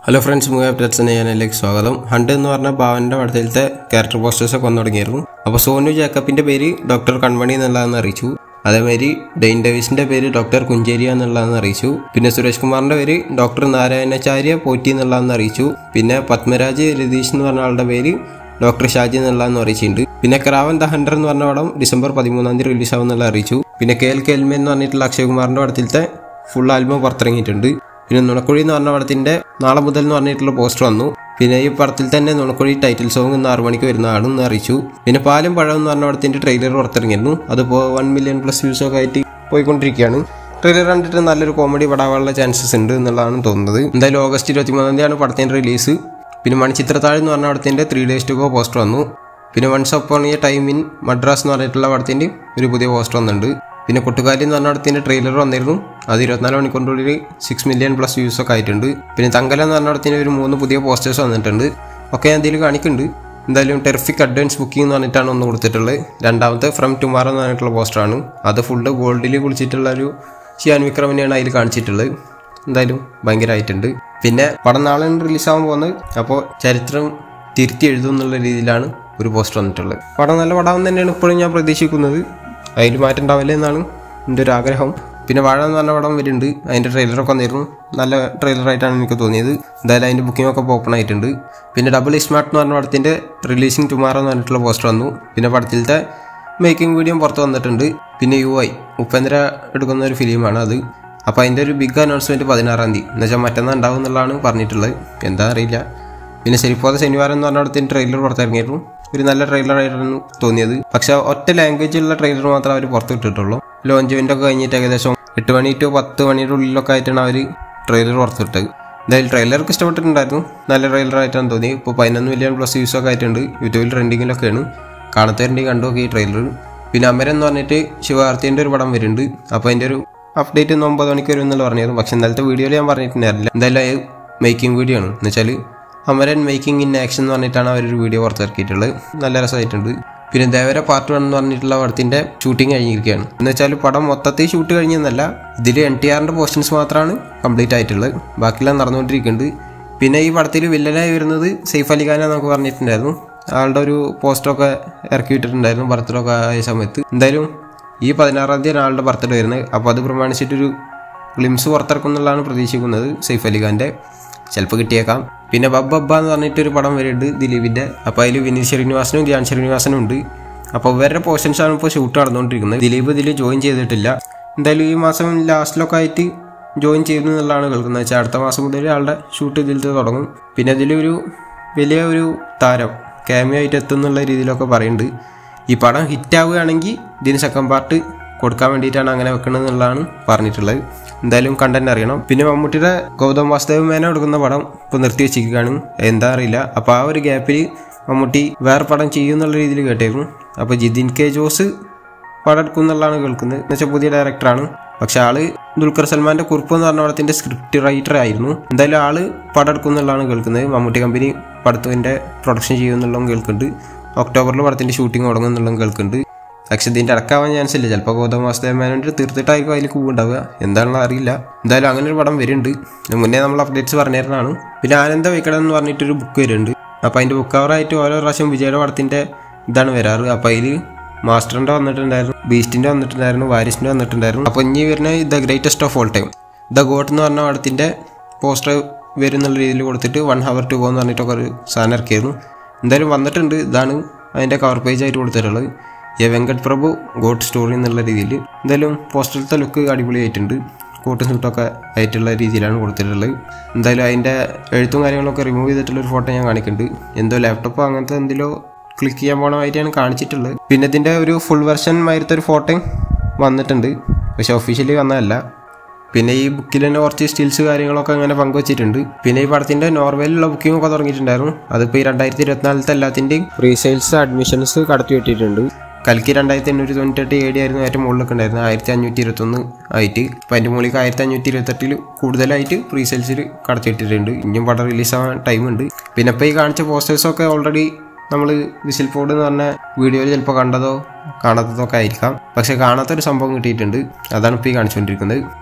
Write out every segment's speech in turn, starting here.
hello friends movie updates എന്ന ചാനലിലേക്ക് സ്വാഗതം ഹണ്ട് എന്ന് പറഞ്ഞ ഭാവന്റെ പടത്തിലത്തെ ക്യാരക്ടർ പോസ്റ്റേഴ്സ് ഒക്കെ വന്നു തുടങ്ങിയിരുന്നു അപ്പോൾ സോനു ജേക്കബിന്റെ പേര് ഡോക്ടർ കൺമണി എന്നുള്ളതെന്ന് അറിയിച്ചു അതേമാതിരി ഡെയിൻ ഡേവിസിന്റെ പേര് ഡോക്ടർ കുഞ്ചേരിയ എന്നുള്ളതെന്ന് അറിയിച്ചു പിന്നെ സുരേഷ് കുമാറിന്റെ പേര് ഡോക്ടർ നാരായണാചാര്യ പോറ്റി എന്നുള്ളതെന്ന് അറിയിച്ചു പിന്നെ പത്മരാജ് രതീഷ് എന്ന് പറഞ്ഞ ആളുടെ പേര് ഡോക്ടർ ഷാജി എന്നുള്ളതെന്ന് അറിയിച്ചിട്ടുണ്ട് പിന്നെ ക്രാവൻ ദ ഹണ്ടർ എന്ന് പറഞ്ഞ പടം ഡിസംബർ പതിമൂന്നാം തീയതി റിലീസ് ആവുന്നുള്ള അറിയിച്ചു പിന്നെ കെ എൽ കെൽമ എന്ന് പറഞ്ഞിട്ടുള്ള അക്ഷയ് കുമാറിന്റെ പടത്തിലത്തെ ഫുൾ ആൽബം പുറത്തിറങ്ങിയിട്ടുണ്ട് പിന്നെ നുണക്കുഴി എന്ന് പറഞ്ഞ പടത്തിന്റെ നാളെ മുതൽ എന്ന് പറഞ്ഞിട്ടുള്ള പോസ്റ്റർ വന്നു പിന്നെ ഈ പടത്തിൽ തന്നെ നുണക്കുഴി ടൈറ്റിൽ സോങ് ഇന്ന് ആറു മണിക്ക് വരുന്നതാണെന്ന് അറിയിച്ചു പിന്നെ പാലും പഴം എന്ന് പറഞ്ഞ പടത്തിന്റെ ട്രെയിലർ പുറത്തിറങ്ങിയിരുന്നു അതിപ്പോൾ വൺ മില്യൺ പ്ലസ് വ്യൂസ് ഒക്കെ ആയിട്ട് പോയിക്കൊണ്ടിരിക്കുകയാണ് ട്രെയിലർ കണ്ടിട്ട് നല്ലൊരു കോമഡി പടാവാനുള്ള ചാൻസസ് ഉണ്ട് എന്നുള്ളതാണ് തോന്നുന്നത് എന്തായാലും ഓഗസ്റ്റ് ഇരുപത്തി മൂന്നാം തീയതിയാണ് പടത്തിന്റെ റിലീസ് പിന്നെ മണിച്ചിത്രത്താഴ് എന്ന് പറഞ്ഞ പടത്തിന്റെ three days to go poster വന്നു പിന്നെ once upon a time in Madras എന്ന് പറഞ്ഞിട്ടുള്ള പടത്തിന്റെ ഒരു പുതിയ പോസ്റ്റർ വന്നിട്ടുണ്ട് പിന്നെ കൊട്ടുകാലി എന്ന് പറഞ്ഞ പടത്തിന്റെ ട്രെയിലർ വന്നിരുന്നു അത് ഇരുപത്തിനാല് മണിക്കൂറിനുള്ളിൽ സിക്സ് മില്യൺ പ്ലസ് വ്യൂസ് ഒക്കെ ആയിട്ടുണ്ട് പിന്നെ തങ്കല എന്ന് പറഞ്ഞ പടത്തിന് ഒരു മൂന്ന് പുതിയ പോസ്റ്റേഴ്സ് വന്നിട്ടുണ്ട് ഒക്കെ ഞാൻ ഇതിൽ കാണിക്കുന്നുണ്ട് എന്തായാലും ടെറിഫിക് അഡ്വാൻസ് ബുക്കിംഗ് എന്ന് പറഞ്ഞിട്ടാണ് ഒന്ന് കൊടുത്തിട്ടുള്ളത് രണ്ടാമത്തെ ഫ്രം ടുമാറോ എന്ന് പറഞ്ഞിട്ടുള്ള പോസ്റ്ററാണ് അത് ഫുള്ള് ഗോൾഡിൽ കുളിച്ചിട്ടുള്ള ഒരു ഷിയാൻ വിക്രമിനെയാണ് അതിൽ കാണിച്ചിട്ടുള്ളത് എന്തായാലും ഭയങ്കരമായിട്ടുണ്ട് പിന്നെ പടം നാളെ റിലീസാകാൻ പോകുന്നത് അപ്പോൾ ചരിത്രം തിരുത്തി എഴുതും എന്നുള്ള രീതിയിലാണ് ഒരു പോസ്റ്റർ വന്നിട്ടുള്ളത് പടം നല്ല പടം തന്നെയാണ് ഇപ്പോഴും ഞാൻ പ്രതീക്ഷിക്കുന്നത് അതിൽ മാറ്റം ഉണ്ടാവില്ല എന്നാണ് എൻ്റെ ഒരു ആഗ്രഹം പിന്നെ വാഴ എന്ന് പറഞ്ഞ പടം വരുന്നുണ്ട് അതിൻ്റെ ട്രെയിലറൊക്കെ വന്നിരുന്നു നല്ല ട്രെയിലറായിട്ടാണ് എനിക്ക് തോന്നിയത് എന്തായാലും അതിൻ്റെ ബുക്കിംഗ് ഒക്കെ ഓപ്പൺ ആയിട്ടുണ്ട് പിന്നെ ഡബിൾ സ്മാർട്ട് എന്ന് പറഞ്ഞ പടത്തിൻ്റെ റിലീസിങ് ടുമാറോ എന്ന് പറഞ്ഞിട്ടുള്ള പോസ്റ്റർ വന്നു പിന്നെ പടത്തിലത്തെ മേക്കിംഗ് വീഡിയോ പുറത്ത് വന്നിട്ടുണ്ട് പിന്നെ യു ഐ ഉപേന്ദ്ര എടുക്കുന്ന ഒരു ഫിലിമാണ് അത് അപ്പോൾ അതിൻ്റെ ഒരു ബിഗ് അനൗൺസ്മെൻറ്റ് പതിനാറാം തീയതി എന്ന് വെച്ചാൽ മറ്റന്നാൾ ഉണ്ടാവും എന്നുള്ളതാണ് പറഞ്ഞിട്ടുള്ളത് എന്താ അറിയില്ല പിന്നെ ശരിപ്പോതെ ശനിവാരം എന്ന് പറഞ്ഞ അടുത്തിന് ട്രെയിലർ പുറത്തിറങ്ങിയിരുന്നു ഒരു നല്ല ട്രെയിലർ ആയിട്ടാണ് തോന്നിയത് പക്ഷെ ഒറ്റ ലാംഗ്വേജിലുള്ള ട്രെയിലർ മാത്രമേ അവർ പുറത്ത് വിട്ടിട്ടുള്ളൂ ലോഞ്ച് ഇവൻ്റ് ഒക്കെ കഴിഞ്ഞിട്ട് ഏകദേശം എട്ട് മണി ടു പത്ത് മണിയുടെ ഉള്ളിലൊക്കെ ആയിട്ടാണ് അവർ ട്രെയിലർ പുറത്തുവിട്ടത് എന്തായാലും ട്രെയിലർക്ക് ഇഷ്ടപ്പെട്ടിട്ടുണ്ടായിരുന്നു നല്ല ട്രെയിലർ ആയിട്ടാണ് തോന്നി ഇപ്പോൾ പതിനൊന്ന് മില്യൺ പ്ലസ് വ്യൂസ് ഒക്കെ ആയിട്ടുണ്ട് യൂട്യൂബിൽ ട്രെൻഡിങ്ങിലൊക്കെയാണ് കാണാത്തവരുണ്ടെങ്കിൽ കണ്ടു നോക്കി ഈ ട്രെയിലർ പിന്നെ അമരൻ എന്ന് പറഞ്ഞിട്ട് ശിവകാർത്തിൻ്റെ ഒരു പടം വരുന്നുണ്ട് അപ്പോൾ അതിൻ്റെ ഒരു അപ്ഡേറ്റ് ഒന്ന് ഒമ്പത് മണിക്ക് വരും എന്നുള്ള പറഞ്ഞിരുന്നു പക്ഷെ ഇന്നലത്തെ വീഡിയോയിൽ ഞാൻ പറഞ്ഞിട്ടുണ്ടായിരുന്നില്ല എന്തായാലും മേക്കിംഗ് വീഡിയോ ആണ് എന്ന് വെച്ചാൽ അമരൻ മേക്കിംഗ് ഇൻ ആക്ഷൻ എന്ന് പറഞ്ഞിട്ടാണ് അവരൊരു വീഡിയോ പുറത്തിറക്കിയിട്ടുള്ളത് നല്ല രസമായിട്ടുണ്ട് പിന്നെ ദേവര പാർട്ട് വൺ എന്ന് പറഞ്ഞിട്ടുള്ള പടത്തിന്റെ ഷൂട്ടിംഗ് കഴിഞ്ഞിരിക്കുകയാണ് എന്ന് വെച്ചാൽ പടം മൊത്തത്തിൽ ഷൂട്ട് കഴിഞ്ഞെന്നല്ല ഇതിൽ എൻ ടി ആറിന്റെ പോർഷൻസ് മാത്രമാണ് കംപ്ലീറ്റ് ആയിട്ടുള്ളത് ബാക്കിയെല്ലാം നടന്നുകൊണ്ടിരിക്കുന്നുണ്ട് പിന്നെ ഈ പടത്തിൽ വില്ലനായി വരുന്നത് സെയ്ഫ് അലി ഖാന നമുക്ക് പറഞ്ഞിട്ടുണ്ടായിരുന്നു ആളുടെ ഒരു പോസ്റ്ററൊക്കെ ഇറക്കി വിട്ടിട്ടുണ്ടായിരുന്നു ബർത്ത്ഡേ ഒക്കെ ആയ സമയത്ത് എന്തായാലും ഈ പതിനാറാം തീയതി ആളുടെ ബർത്ത്ഡേ വരുന്നത് അപ്പോൾ അത് പ്രമാണിച്ചിട്ടൊരു ഗ്ലിംസ് പുറത്തിറക്കും എന്നുള്ളതാണ് പ്രതീക്ഷിക്കുന്നത് സെയ്ഫ് അലി ഖാൻ്റെ ചിലപ്പോൾ കിട്ടിയേക്കാം പിന്നെ ബബ്ബ ബബ്ബ എന്ന് പറഞ്ഞിട്ടൊരു പടം വരുന്നുണ്ട് ദിലീപിൻ്റെ അപ്പോൾ അതിൽ വിനീത് ശ്രീനിവാസനും ധ്യാൻ ശ്രീനിവാസനും ഉണ്ട് അപ്പോൾ ഇവരുടെ പോർഷൻസാണ് ഇപ്പോൾ ഷൂട്ട് നടന്നുകൊണ്ടിരിക്കുന്നത് ദിലീപ് ഇതിൽ ജോയിൻ ചെയ്തിട്ടില്ല എന്തായാലും ഈ മാസം ലാസ്റ്റിലൊക്കെ ആയിട്ട് ജോയിൻ ചെയ്യുന്നു എന്നുള്ളതാണ് കേൾക്കുന്നത് വെച്ചാൽ അടുത്ത മാസം മുതൽ ആളുടെ ഷൂട്ട് ഇതിൽ തുടങ്ങും പിന്നെ ഇതിലൊരു വലിയ ഒരു താരം ക്യാമിയോ ആയിട്ട് എത്തും എന്നുള്ള രീതിയിലൊക്കെ പറയുന്നുണ്ട് ഈ പടം ഹിറ്റാവുകയാണെങ്കിൽ ഇതിന് സെക്കൻഡ് പാർട്ട് കൊടുക്കാൻ വേണ്ടിയിട്ടാണ് അങ്ങനെ വെക്കുന്നത് എന്നുള്ളതാണ് പറഞ്ഞിട്ടുള്ളത് എന്തായാലും കണ്ടന്റ് അറിയണം പിന്നെ മമ്മൂട്ടിയുടെ ഗൗതം വാസുദേവ് മേന എടുക്കുന്ന പടം ഇപ്പോൾ നിർത്തി വെച്ചിരിക്കുകയാണ് എന്താ അറിയില്ല അപ്പോൾ ആ ഒരു ഗ്യാപ്പിൽ മമ്മൂട്ടി വേറെ പടം ചെയ്യും എന്നുള്ള രീതിയിൽ കേട്ടായിരുന്നു അപ്പോൾ ജിതിൻ കെ ജോസ് പടം എടുക്കും എന്നുള്ളതാണ് കേൾക്കുന്നത് എന്ന് വെച്ചാൽ പുതിയ ഡയറക്ടറാണ് പക്ഷെ ആള് ദുൽഖർ സൽമാന്റെ കുറിപ്പ് എന്ന് പറഞ്ഞ പടത്തിന്റെ സ്ക്രിപ്റ്റ് റൈറ്റർ ആയിരുന്നു എന്തായാലും ആള് പടം എടുക്കും എന്നുള്ളതാണ് കേൾക്കുന്നത് മമ്മൂട്ടി കമ്പനി പടത്തിന്റെ പ്രൊഡക്ഷൻ ചെയ്യും എന്നുള്ളതും കേൾക്കുന്നുണ്ട് ഒക്ടോബറിൽ പടത്തിന്റെ ഷൂട്ടിംഗ് തുടങ്ങും എന്നുള്ളതും കേൾക്കുന്നുണ്ട് പക്ഷെ ഇതിന്റെ അടക്കാവാൻ ചാൻസ് ഇല്ല ചിലപ്പോൾ ഗൗതം വാസുദേവ മേനോന്റെ തീർത്തിട്ടായിരിക്കും അതിൽ കൂവുണ്ടാവുക എന്താണെന്ന് അറിയില്ല എന്തായാലും അങ്ങനെ ഒരു പടം വരുന്നുണ്ട് ഇതിന് മുന്നേ നമ്മൾ അപ്ഡേറ്റ്സ് പറഞ്ഞിരുന്നതാണ് പിന്നെ ആനന്ദ വൈക്കടം എന്ന് പറഞ്ഞിട്ടൊരു ബുക്ക് വരുന്നുണ്ട് അപ്പോൾ അതിന്റെ ബുക്ക് കവറായിട്ട് ഓരോ പ്രാവശ്യം വിജയുടെ പടത്തിന്റെ ഇതാണ് വരാറ് അപ്പോൾ അതിൽ മാസ്റ്ററിന്റെ വന്നിട്ടുണ്ടായിരുന്നു ബീസ്റ്റിന്റെ വന്നിട്ടുണ്ടായിരുന്നു വാരിസിന്റെ വന്നിട്ടുണ്ടായിരുന്നു അപ്പോൾ ഇനി വരുന്ന the greatest of all time the GOAT എന്ന് പറഞ്ഞ പടത്തിന്റെ പോസ്റ്റർ വരും എന്നുള്ള രീതിയിൽ കൊടുത്തിട്ട് വൺ ഹവർ ടു എന്ന് പറഞ്ഞിട്ടൊക്കെ ഒരു സാധനം ഇറക്കിയിരുന്നു എന്തായാലും വന്നിട്ടുണ്ട് ഇതാണ് അതിന്റെ കവർ പേജ് ആയിട്ട് കൊടുത്തിട്ടുള്ളത് a Venkat Prabhu GOAT story എന്നുള്ള രീതിയിൽ എന്തായാലും പോസ്റ്ററിലത്തെ ലുക്ക് അടിപൊളിയായിട്ടുണ്ട് കോട്ടും സൂട്ടൊക്കെ ആയിട്ടുള്ള രീതിയിലാണ് കൊടുത്തിട്ടുള്ളത് എന്തായാലും അതിൻ്റെ എഴുത്തും കാര്യങ്ങളൊക്കെ റിമൂവ് ചെയ്തിട്ടുള്ള ഒരു ഫോട്ടോ ഞാൻ കാണിക്കുന്നുണ്ട് എന്തോ ലാപ്ടോപ്പോ അങ്ങനത്തെ എന്തെല്ലോ ക്ലിക്ക് ചെയ്യാൻ പോകണമായിട്ടാണ് കാണിച്ചിട്ടുള്ളത് പിന്നെ ഇതിൻ്റെ ഒരു ഫുൾ വെർഷൻ മാതിരത്തെ ഒരു ഫോട്ടോയും വന്നിട്ടുണ്ട് പക്ഷെ ഒഫീഷ്യലി വന്നതല്ല പിന്നെ ഈ ബുക്കിൽ തന്നെ കുറച്ച് സ്റ്റിൽസ് കാര്യങ്ങളൊക്കെ അങ്ങനെ പങ്കുവച്ചിട്ടുണ്ട് പിന്നെ ഈ പടത്തിന്റെ നോർവേയിലുള്ള ബുക്കിംഗ് ഒക്കെ തുടങ്ങിയിട്ടുണ്ടായിരുന്നു അതിപ്പോൾ ഈ രണ്ടായിരത്തി ഇരുപത്തിനാലത്തെ എല്ലാത്തിൻ്റെയും ഫ്രീ സെയിൽസ് അഡ്മിഷൻസ് കടത്തി വിട്ടിട്ടുണ്ട് കൽക്കി രണ്ടായിരത്തി എണ്ണൂറ്റി തൊണ്ണൂറ്റെട്ട് ഏഴ് ആയിരുന്നു ഏറ്റവും മുകളിലൊക്കെ ഉണ്ടായിരുന്നത് ആയിരത്തി അഞ്ഞൂറ്റി ഇരുപത്തൊന്ന് ആയിട്ട് ഇപ്പം അതിൻ്റെ മുകളിൽ ആയിരത്തി അഞ്ഞൂറ്റി ഇരുപത്തെട്ടിൽ കൂടുതലായിട്ട് പ്രീ സെയിൽസിൽ കടത്തിയിട്ടിട്ടുണ്ട് ഇനിയും പടം റിലീസ് ആവാൻ ടൈമുണ്ട് പിന്നെ ഇപ്പോൾ ഈ കാണിച്ച പോസ്റ്റേഴ്സൊക്കെ ഓൾറെഡി നമ്മൾ വിസിൽ ഫോർഡ് എന്ന് പറഞ്ഞ വീഡിയോയിൽ ചിലപ്പോൾ കണ്ടതോ കാണാത്തതോ ഒക്കെ ആയിരിക്കാം പക്ഷെ കാണാത്തൊരു സംഭവം കിട്ടിയിട്ടുണ്ട് അതാണ് ഇപ്പോൾ ഈ കാണിച്ചുകൊണ്ടിരിക്കുന്നത്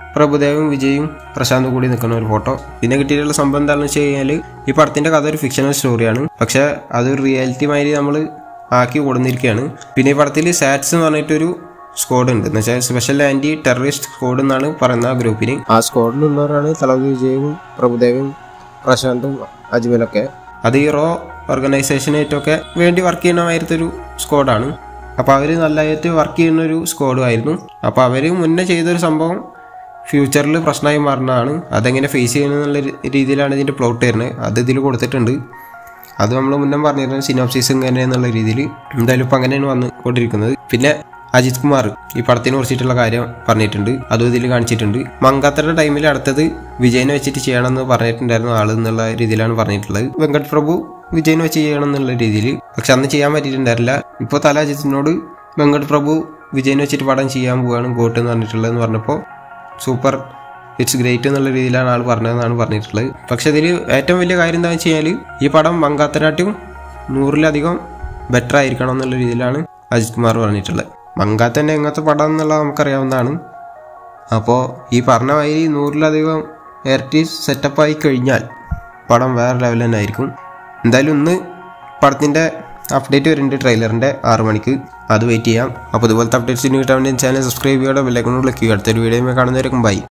പ്രഭുദേവും വിജയും പ്രശാന്തും കൂടി നിൽക്കുന്ന ഒരു ഫോട്ടോ പിന്നെ കിട്ടിയിട്ടുള്ള സംഭവം എന്താണെന്ന് വെച്ച് കഴിഞ്ഞാൽ ഈ പടത്തിന്റെ കഥ ഒരു ഫിക്ഷണൽ സ്റ്റോറിയാണ് പക്ഷെ അത് റിയാലിറ്റി മാതിരി നമ്മൾ ആക്കി കൊടുന്നിരിക്കുകയാണ് പിന്നെ ഈ പടത്തിൽ സാറ്റ്സ് എന്ന് പറഞ്ഞിട്ടൊരു സ്ക്വാഡ് ഉണ്ട് എന്ന് വെച്ചാൽ സ്പെഷ്യൽ ആന്റി ടെററിസ്റ്റ് സ്ക്വാഡ് എന്നാണ് പറയുന്ന ആ ഗ്രൂപ്പിന് ആ സ്ക്വാഡിലുള്ളവരാണ് തലവതി വിജയവും പ്രഭുദേവും പ്രശാന്തും അജ്മലൊക്കെ അത് ഈ റോ ഓർഗനൈസേഷനായിട്ടൊക്കെ വേണ്ടി വർക്ക് ചെയ്യുന്ന മാതിരത്തൊരു സ്ക്വാഡാണ് അപ്പോൾ അവർ നല്ലതായിട്ട് വർക്ക് ചെയ്യുന്ന ഒരു സ്ക്വാഡും ആയിരുന്നു അപ്പോൾ അവർ മുന്നേ ചെയ്തൊരു സംഭവം ഫ്യൂച്ചറിൽ പ്രശ്നമായി മാറുന്നതാണ് അതെങ്ങനെ ഫേസ് ചെയ്യുന്നുള്ള രീതിയിലാണ് ഇതിൻ്റെ പ്ലോട്ട് വരുന്നത് അത് ഇതിൽ കൊടുത്തിട്ടുണ്ട് അത് നമ്മൾ മുന്നേ പറഞ്ഞിരുന്നത് സിനോപ്സിസ് ഇങ്ങനെ എന്നുള്ള രീതിയിൽ എന്തായാലും ഇപ്പം അങ്ങനെയാണ് വന്നുകൊണ്ടിരിക്കുന്നത് പിന്നെ അജിത് കുമാർ ഈ പടത്തിനെ കുറിച്ചിട്ടുള്ള കാര്യം പറഞ്ഞിട്ടുണ്ട് അതും ഇതിൽ കാണിച്ചിട്ടുണ്ട് മങ്കാത്തയുടെ ടൈമിൽ അടുത്തത് വിജയനെ വെച്ചിട്ട് ചെയ്യണമെന്ന് പറഞ്ഞിട്ടുണ്ടായിരുന്നു ആള് എന്നുള്ള രീതിയിലാണ് പറഞ്ഞിട്ടുള്ളത് വെങ്കട് പ്രഭു വിജയനെ വെച്ച് ചെയ്യണം എന്നുള്ള രീതിയിൽ പക്ഷെ അന്ന് ചെയ്യാൻ പറ്റിയിട്ടുണ്ടായിരുന്നില്ല ഇപ്പോൾ തല അജിത്തിനോട് വെങ്കട് പ്രഭു വിജയനെ വെച്ചിട്ട് പടം ചെയ്യാൻ പോവുകയാണ് ഗോട്ട് എന്ന് പറഞ്ഞിട്ടുള്ളതെന്ന് പറഞ്ഞപ്പോൾ സൂപ്പർ ഇറ്റ്സ് ഗ്രേറ്റ് എന്നുള്ള രീതിയിലാണ് ആൾ പറഞ്ഞതെന്നാണ് പറഞ്ഞിട്ടുള്ളത് പക്ഷെ ഇതിൽ ഏറ്റവും വലിയ കാര്യം എന്താണെന്ന് വെച്ച് കഴിഞ്ഞാൽ ഈ പടം മങ്കാത്തനാട്ടും നൂറിലധികം ബെറ്റർ ആയിരിക്കണം എന്നുള്ള രീതിയിലാണ് അജിത് കുമാർ പറഞ്ഞിട്ടുള്ളത് മങ്കാത്തന്നെ എങ്ങനത്തെ പടം എന്നുള്ളത് നമുക്കറിയാവുന്നതാണ് അപ്പോൾ ഈ പറഞ്ഞ മാതിരി നൂറിലധികം ഇരട്ടി സെറ്റപ്പായി കഴിഞ്ഞാൽ പടം വേറെ ലെവൽ തന്നെ ആയിരിക്കും എന്തായാലും ഇന്ന് പടത്തിൻ്റെ അപ്ഡേറ്റ് വരുന്നുണ്ട് ട്രെയിലറിൻ്റെ ആറ് മണിക്ക് അത് വെയിറ്റ് ചെയ്യാം അപ്പോൾ ഇതുപോലത്തെ അപ്ഡേറ്റ്സിന് കിട്ടാൻ വേണ്ടി ചാനൽ സബ്സ്ക്രൈബ് ചെയ്യുക ബെല്ലൈക്കൺ ക്ലിക്ക് ചെയ്യുക അടുത്തൊരു വീഡിയോ കാണുന്നവരേക്കും ബൈ